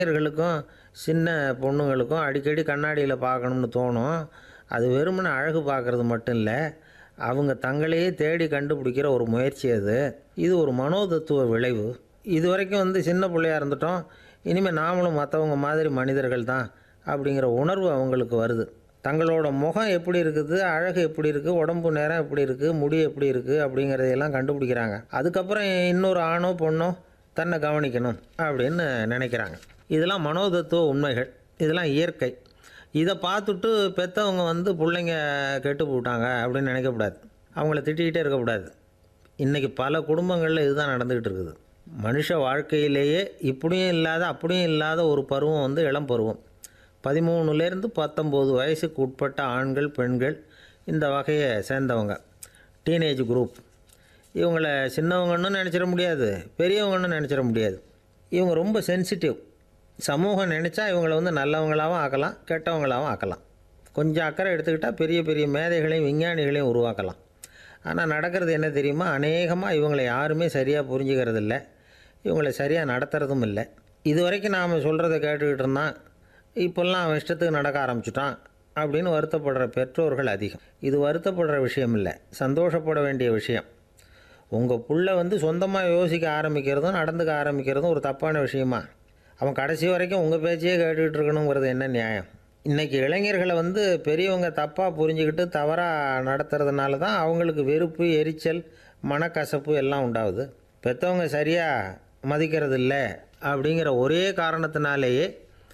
இளைஞர்களுக்கும் சின்ன பொண்ணுங்களுக்கும் அடிக்கடி கண்ணாடியில் பார்க்கணும்னு தோணும் அது வெறுமனே அழகு பார்க்குறது மட்டும் இல்லை அவங்க தங்களையே தேடி கண்டுபிடிக்கிற ஒரு முயற்சி அது இது ஒரு மனோதத்துவ விளைவு இது வரைக்கும் வந்து சின்ன பிள்ளையா இருந்துட்டோம் இனிமேல் நாமளும் மற்றவங்க மாதிரி மனிதர்கள் தான் அப்படிங்கிற உணர்வு அவங்களுக்கு வருது தங்களோட முகம் எப்படி இருக்குது அழகு எப்படி இருக்குது உடம்பு நேரம் எப்படி இருக்குது முடி எப்படி இருக்குது அப்படிங்கிறதையெல்லாம் கண்டுபிடிக்கிறாங்க அதுக்கப்புறம் இன்னொரு ஆணோ பொண்ணோ தன்னை கவனிக்கணும் அப்படின்னு நினைக்கிறாங்க இதெல்லாம் மனோதத்துவ உண்மைகள் இதெல்லாம் இயற்கை இதை பார்த்துட்டு பெற்றவங்க வந்து பிள்ளைங்க கெட்டு போட்டாங்க அப்படின்னு நினைக்கக்கூடாது அவங்கள திட்டிக்கிட்டே இருக்கக்கூடாது இன்றைக்கி பல குடும்பங்களில் இதுதான் நடந்துக்கிட்டு இருக்குது மனுஷ வாழ்க்கையிலேயே இப்படியும் இல்லாத அப்படியும் இல்லாத ஒரு பருவம் வந்து இளம் பருவம் பதிமூணுலேருந்து பத்தொம்போது வயசுக்கு உட்பட்ட ஆண்கள் பெண்கள் இந்த வகையை சேர்ந்தவங்க டீனேஜ் குரூப் இவங்கள சின்னவங்கன்னு நினச்சிட முடியாது பெரியவங்கன்னு நினச்சிட முடியாது இவங்க ரொம்ப சென்சிட்டிவ் சமூகம் நினச்சா இவங்களை வந்து நல்லவங்களாகவும் ஆக்கலாம் கெட்டவங்களாகவும் ஆக்கலாம் கொஞ்சம் அக்கறை எடுத்துக்கிட்டால் பெரிய பெரிய மேதைகளையும் விஞ்ஞானிகளையும் உருவாக்கலாம் ஆனால் நடக்கிறது என்ன தெரியுமா அநேகமாக இவங்களை யாருமே சரியாக புரிஞ்சுக்கிறது இல்லை இவங்களை சரியாக நடத்துறதும் இல்லை இது வரைக்கும் நாம் சொல்கிறத கேட்டுக்கிட்டு இருந்தான் இப்போல்லாம் அவன் இஷ்டத்துக்கு நடக்க ஆரம்பிச்சிட்டான் அப்படின்னு வருத்தப்படுற பெற்றோர்கள் அதிகம் இது வருத்தப்படுற விஷயம் இல்லை சந்தோஷப்பட வேண்டிய விஷயம் உங்கள் புள்ள வந்து சொந்தமாக யோசிக்க ஆரம்பிக்கிறதும் நடந்துக்க ஆரம்பிக்கிறதும் ஒரு தப்பான விஷயமா அவன் கடைசி வரைக்கும் உங்கள் பேச்சையே கேட்டுக்கிட்டு இருக்கணுங்கிறது என்ன நியாயம் இன்றைக்கி இளைஞர்களை வந்து பெரியவங்க தப்பாக புரிஞ்சுக்கிட்டு தவறாக நடத்துறதுனால தான் அவங்களுக்கு வெறுப்பு எரிச்சல் மனக்கசப்பு எல்லாம் உண்டாகுது பெற்றவங்க சரியாக மதிக்கிறது இல்லை அப்படிங்கிற ஒரே காரணத்தினாலேயே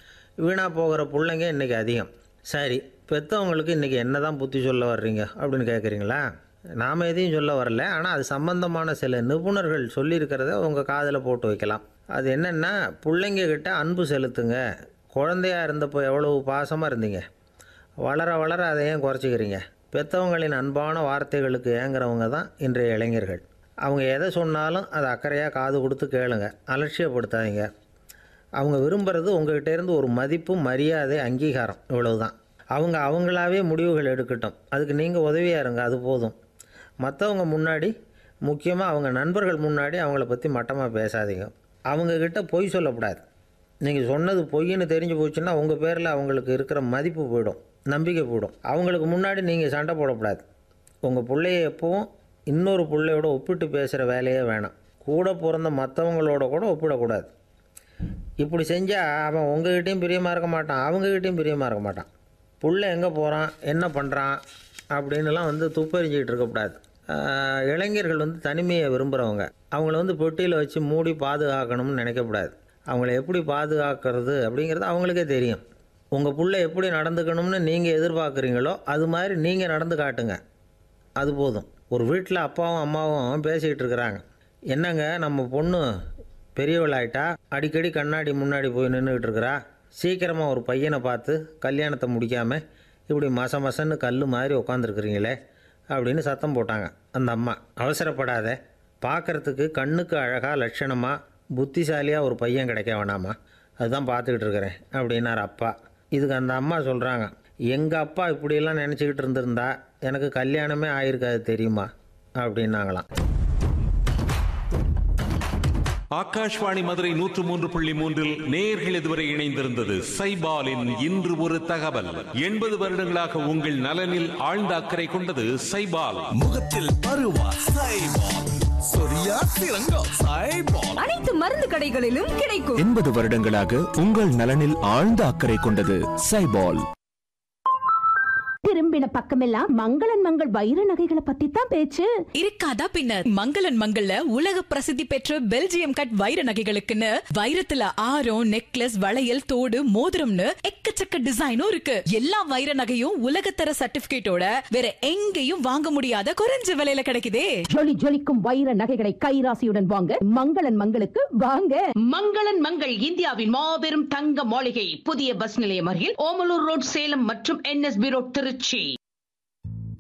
வீணாக போகிற பிள்ளைங்க இன்றைக்கி அதிகம் சரி பெற்றவங்களுக்கு இன்றைக்கி என்ன தான் புத்தி சொல்ல வர்றீங்க அப்படின்னு கேட்குறீங்களா நாம் எதையும் சொல்ல வரல ஆனால் அது சம்பந்தமான சில நிபுணர்கள் சொல்லியிருக்கிறத உங்கள் காதில் போட்டு வைக்கலாம் அது என்னென்னா பிள்ளைங்க கிட்ட அன்பு செலுத்துங்க குழந்தையா இருந்தப்போ எவ்வளவு பாசமாக இருந்தீங்க வளர வளர அதை ஏன் குறைச்சிக்கிறீங்க பெற்றவங்களின் அன்பான வார்த்தைகளுக்கு ஏங்குறவங்க தான் இன்றைய இளைஞர்கள் அவங்க எதை சொன்னாலும் அதை அக்கறையாக காது கொடுத்து கேளுங்க அலட்சியப்படுத்தாதீங்க அவங்க விரும்புகிறது உங்ககிட்ட இருந்து ஒரு மதிப்பு மரியாதை அங்கீகாரம் இவ்வளவுதான் அவங்க அவங்களாவே முடிவுகள் எடுக்கட்டும் அதுக்கு நீங்கள் உதவியாக இருங்க அது போதும் மற்றவங்க முன்னாடி முக்கியமாக அவங்க நண்பர்கள் முன்னாடி அவங்கள பற்றி மட்டமாக பேசாதீங்க அவங்கக்கிட்ட பொய் சொல்லக்கூடாது நீங்கள் சொன்னது பொய்ன்னு தெரிஞ்சு போச்சுன்னா உங்கள் பேரில் அவங்களுக்கு இருக்கிற மதிப்பு போயிடும் நம்பிக்கை போயிடும் அவங்களுக்கு முன்னாடி நீங்கள் சண்டை போடக்கூடாது உங்கள் பிள்ளைய எப்பவும் இன்னொரு பிள்ளையோட ஒப்பிட்டு பேசுகிற வேலையே வேணாம் கூட பிறந்த மற்றவங்களோட கூட ஒப்பிடக்கூடாது இப்படி செஞ்சால் அவன் உங்ககிட்டயும் பிரியமாக இருக்க மாட்டான் அவங்ககிட்டயும் பிரியமாக இருக்க மாட்டான் புள்ள எங்கே போகிறான் என்ன பண்ணுறான் அப்படின்னுலாம் வந்து துப்பறிஞ்சிக்கிட்டு இருக்கக்கூடாது ஆஹ் இளைஞர்கள் வந்து தனிமையை விரும்புகிறவங்க அவங்கள வந்து பெட்டியில் வச்சு மூடி பாதுகாக்கணும்னு நினைக்கக்கூடாது அவங்கள எப்படி பாதுகாக்கிறது அப்படிங்கிறது அவங்களுக்கே தெரியும் உங்கள் புள்ள எப்படி நடந்துக்கணும்னு நீங்கள் எதிர்பார்க்குறீங்களோ அது மாதிரி நீங்கள் நடந்து காட்டுங்க அது போதும் ஒரு வீட்டில் அப்பாவும் அம்மாவும் பேசிக்கிட்டு இருக்கிறாங்க என்னங்க நம்ம பொண்ணு பெரியவளாயிட்டா அடிக்கடி கண்ணாடி முன்னாடி போய் நின்றுக்கிட்டு இருக்கிறா சீக்கிரமாக ஒரு பையனை பார்த்து கல்யாணத்தை முடிக்காமல் இப்படி மச மசன்னு கல் மாதிரி உட்காந்துருக்குறீங்களே அப்படின்னு சத்தம் போட்டாங்க அந்த அம்மா அவசரப்படாத பார்க்கறதுக்கு கண்ணுக்கு அழகாக லட்சணமாக புத்திசாலியாக ஒரு பையன் கிடைக்க வேணாமா அதுதான் பார்த்துக்கிட்டு இருக்கிறேன் அப்படின்னார் அப்பா இதுக்கு அந்த அம்மா சொல்கிறாங்க எங்கள் அப்பா இப்படியெல்லாம் நினச்சிக்கிட்டு இருந்திருந்தா எனக்கு கல்யாணமே ஆயிருக்காது தெரியுமா அப்படின்னாங்களாம் ஆகாஷ்வாணி மதுரை நூற்று மூன்று புள்ளி மூன்றில் நேர்கள் இதுவரை இணைந்திருந்தது சைபாலின் இன்று ஒரு தகவல் எண்பது வருடங்களாக உங்கள் நலனில் ஆழ்ந்த அக்கறை கொண்டது சைபால் முகத்தில் பருவா சைபால் சொரியா சிறங்கோ சைபால் அனைத்து மருந்து கடைகளிலும் கிடைக்கும் எண்பது வருடங்களாக உங்கள் நலனில் ஆழ்ந்த அக்கறை கொண்டது சைபால் திரும்பின பக்கமெல்லாம் மங்களன் மங்கள் வைர நகைகளை பத்தி தான் பேச்சு இருக்காதா பின்ன மங்களன் மங்கள்ல உலக பிரசித்தி பெற்ற பெல்ஜியம் கட் வைர நகைகளுக்குன்னு வைரத்துல ஆரம் நெக்லஸ் வளையல் தோடு மோதிரம்னு எக்கச்சக்க டிசைனும் இருக்கு எல்லா வைர நகையும் உலகத்தர சர்டிபிகேட்டோட வேற எங்கேயும் வாங்க முடியாத குறைஞ்ச விலையில கிடைக்குதே ஜொலி ஜொலிக்கும் வைர நகைகளை கைராசியுடன் வாங்க மங்களன் மங்களுக்கு வாங்க மங்களன் மங்கள் இந்தியாவின் மாபெரும் தங்க மாளிகை புதிய பஸ் நிலையம் அருகில் ஓமலூர் ரோட் சேலம் மற்றும் என்எஸ்பி ரோட் திருச்சி